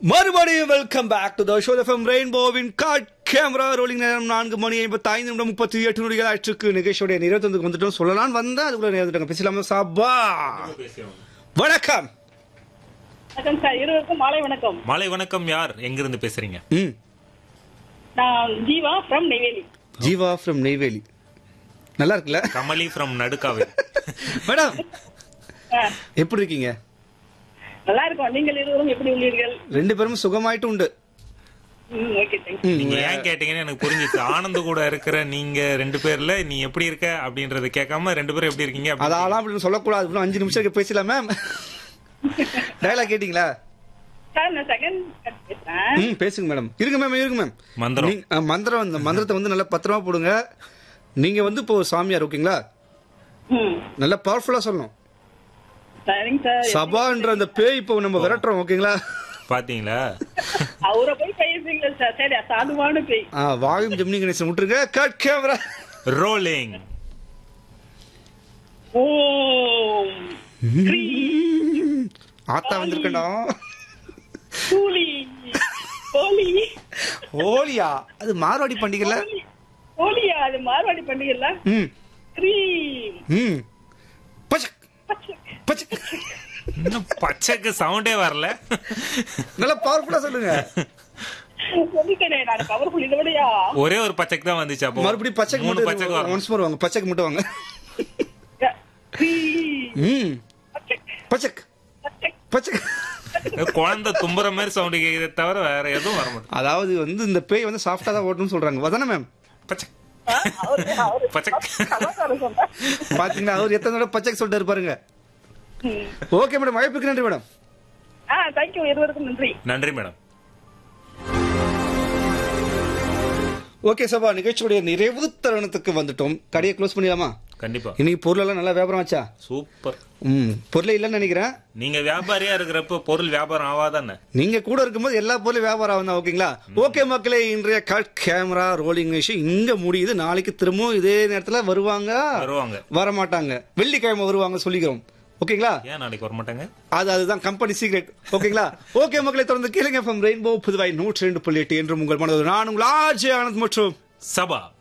மறுபடியும் welcome back to the show FM ரெயின்போவின் காட் கேமரா ரோலிங் நேரம் நான்கு மணி ஐம்பத்தி ஐந்து நிமிடம் முப்பத்தி எட்டு நொடிகள் ஆயிற்றுக்கு நிகழ்ச்சியுடைய இருபத்தொந்துக்கு வந்துட்டோம் சொல்லலாம்னு வந்தா அதுக்குள்ள நேரத்துட்டாங்க பேசலாமா சாபா வணக்கம் வணக்கம் சார் இருவருக்கும் மாலை வணக்கம் மாலை வணக்கம் யார் எங்கிருந்து பேசுறீங்க ம் நான் ஜீவா ஃப்ரம் நெய்வேலி ஜீவா ஃப்ரம் நெய்வேலி நல்லா இருக்குல்ல கமலி ஃப்ரம் நடுக்காவே மேடம் ஆ, எப்படி இருக்கீங்க நல்லா இருக்கும் நீங்கள் இருவரும் எப்படி உள்ளீர்கள் ரெண்டு பேரும் சுகமாயிட்டு உண்டு ம், ஓகே தேங்க்ஸ் ம், நீங்க ஏன் கேட்டீங்கன்னு எனக்கு புரிஞ்சுச்சு ஆனந்த் கூட இருக்கிற நீங்க ரெண்டு பேர்ல நீ எப்படி இருக்க அப்படின்றத கேட்காம ரெண்டு பேரும் எப்படி இருக்கீங்க அப்படி- அதெல்லாம் அப்படின்னு சொல்லக்கூடாது இன்னும் அஞ்சு நிமிஷம் இருக்கு பேசலாம் மேம் டயலாக் கேட்டீங்களா சார் நான் செகண்ட் பேசுறேன் ம் பேசுங்க மேடம் இருங்க மேம் இருங்க மேம் மந்திரம். நீங்க- அஹ், மந்திரம் அந்த மந்திரத்தை வந்து நல்லா பத்திரமா போடுங்க நீங்க வந்து இப்போ ஒரு சாமியார் ஓகேங்களா ம் நல்லா பவர்ஃபுல்லா சொல்லணும் சரிங்க சார் சபான்ற அந்த பேய் இப்போ நம்ம விரட்டுறோம் ஓகேங்களா பாத்தீங்களா அவரை போய் பேசுறீங்களா சார் சரி சாதுவான பேய் ஆ வாயும் ஜெமினி கணேசன் விட்டுருங்க கட் கேமரா ரோலிங் ஓம் ஆத்தா வந்திருக்கண்டா கூலி கோலி ஓலியா அது மார்வாடி பண்டிகைல கோலியா அது மார்வாடி பண்டிகைல ம் கிரீம் ம் பச்சக் பச்சை பச்சக் இன்னும் பச்சைக்கு சவுண்டே வரல நல்லா பவர்ஃபுல்லா சொல்லுங்க சொல்லிட்டேனே நான் பவர்ஃபுல் இதை விடையா ஒரே ஒரு பச்சைக்கு தான் வந்துச்சு அப்போ மறுபடியும் பச்சைக்கு மூணு பச்சைக்கு மட்டும் வரும் ஒன்ஸ் மோர் வாங்க பச்சைக்கு மட்டும் வாங்க கிரீம் ம் பச்சை பச்சக் பச்சை பச்சக் குழந்தை தும்புற மாதிரி சவுண்ட் கேக்குதே தவிர வேற எதுவும் வர மாட்டேன் அதாவது வந்து இந்த பேய் வந்து சாஃப்டா தான் ஓட்டணும்னு சொல்றாங்க வதானே மேம் பச்சை ஆ, அவரு அவரு பச்சை கலாச்சாரம் சொன்னேன் பாத்தீங்களா அவர் எத்தனை தடவை பச்சைக்கு சொல்லிட்டு இருப்பாருங்க ம். ஓகே மேடம் வாய்ப்புக்கு நன்றி மேடம் ஆ தேங்க்யூ இருவருக்கும் நன்றி நன்றி மேடம் ஓகே சபா நிகழ்ச்சியுடைய நிறைவு தருணத்துக்கு வந்துட்டோம் கடையை க்ளோஸ் பண்ணிடலாமா கண்டிப்பா இன்னைக்கு பொருளெல்லாம் நல்லா வியாபாரம் ஆச்சா சூப்பர் ம் பொருளே இல்லைன்னு நினைக்கிறேன் நீங்க வியாபாரியா இருக்கிறப்ப பொருள் வியாபாரம் ஆவாதானே நீங்க கூட இருக்கும்போது எல்லா பொருளும் வியாபாரம் ஆகும் தான் ஓகேங்களா ஓகே மக்களே இன்றைய கட் கேமரா ரோலிங் விஷயம் இங்க முடியுது நாளைக்கு திரும்பவும் இதே நேரத்துல வருவாங்க வருவாங்க வர மாட்டாங்க வெள்ளிக்கிழமை வருவாங்க சொல்லிக்கிறோம் ஓகேங்களா ஏன் நாளைக்கு வர மாட்டாங்க அது அதுதான் கம்பெனி சீக்ரெட் ஓகேங்களா ஓகே மக்களை தொடர்ந்து கேளுங்க ஃப்ரம் ரெயின்போ புதுவாய் நூற்றி ரெண்டு புள்ளி எட்டு என்று உங்கள் மனது நான் உங்கள் ஆர்ஜே ஆனந்த் மற்றும் சபா